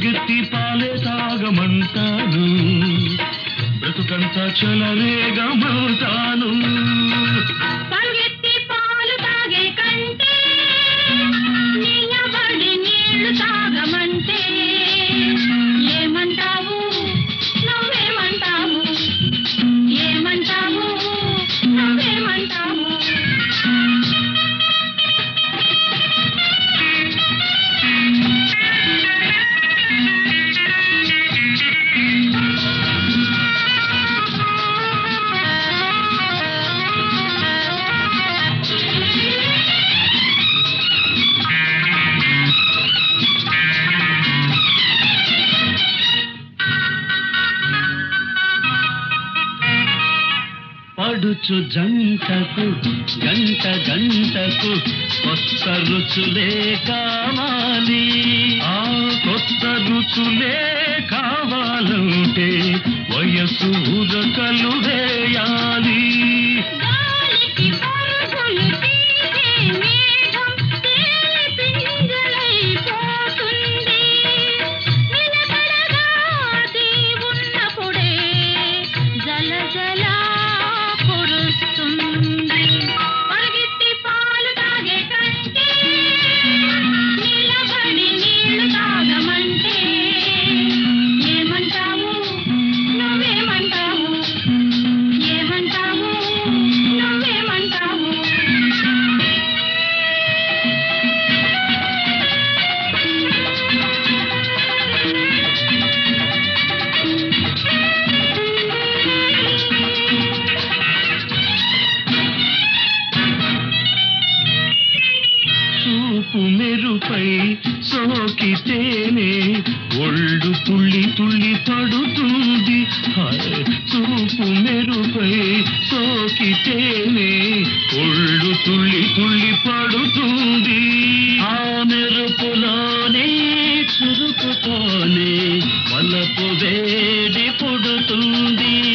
పరుగెత్తి పాలే తాగమంటాను బ్రతుకంతా చెలరేగమంటాను పరుగెత్తి పాలు తాగే కంటే నిలబడి నీళ్లు తాగమంటే ఏమంటావు నువ్వేమంటావు ఏమంటావు నువ్వేమంటావు పడుచు జంటకు గంట గంటకు కొత్త రుచులే కావాలి ఆ కొత్త రుచులే కావాలంటే వయసు ఉరకలు వేయాలి గాలికి పరుగులు తీసే మేఘం తేలి పింజలైపోతుంది. నిలకడగా అది ఉన్నప్పుడే జలజల కురుస్తుంది. పరిగెత్తి పాలు తాగే కంటే నిలబడి నీళ్లు తాగమంటే ఏమంటావు నువ్వేమంటావు ఏమంటావు నువ్వేమంటావు చూపు మెరుపై సోకితేనే ఒళ్ళు తుళ్ళి తుళ్ళి పడుతుంది హాయ్, చూపు మెరుపై సోకితేనే ఒళ్ళు తుళ్ళి తుళ్ళి పడుతుంది ఆ మెరుపులోనే చురుకుతోనే వలపు వేడి పుడుతుంది